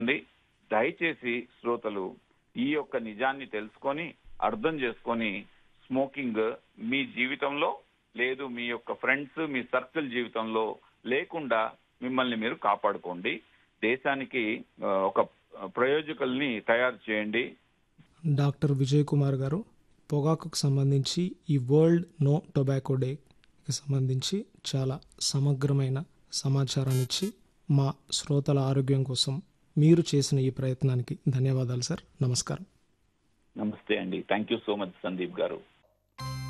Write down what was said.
ఉంది దయచేసి శ్రోతలు ఈ యొక్క నిజాన్ని తెలుసుకొని అర్థం చేసుకొని స్మోకింగ్ మీ జీవితంలో లేదు మీ యొక్క ఫ్రెండ్స్ మీ సర్కిల్ జీవితంలో లేకుండా మిమ్మల్ని మీరు కాపాడుకోండి దేశానికి ఆ, ఒక ప్రయోజకుల్ని తయారు చేయండి డాక్టర్ విజయ్ కుమార్ గారు పొగాకుకు సంబంధించి ఈ వరల్డ్ నో టొబాకో డేకి సంబంధించి చాలా సమగ్రమైన సమాచారాన్ని ఇచ్చి మా శ్రోతల ఆరోగ్యం కోసం మీరు చేసిన ఈ ప్రయత్నానికి ధన్యవాదాలు సార్ నమస్కారం నమస్తే అండి thank you so much Sandeep గారు